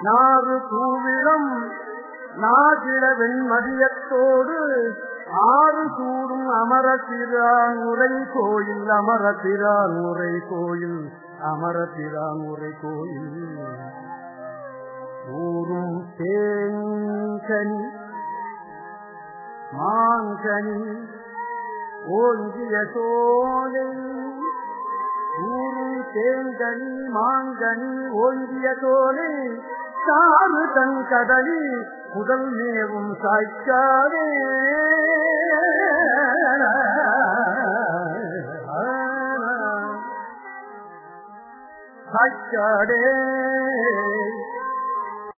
நாறு தூவிளம் நாகிழ வெண்மதியத்தோடு ஆறு சூடும் அமரத்திரான் உரை கோயில் அமரத்திரான் உரை கோயில் அமரத்திரான் உரை கோயில் ஊரும் தேங்கனி மாங்கனி ஓங்கிய சோலை ஊரும் தேங்கனி மாங்கனி ஓங்கிய தோலை சாறு தன் கடலி முதல் மேவும் சாய்க்காதே சாய்க்காடே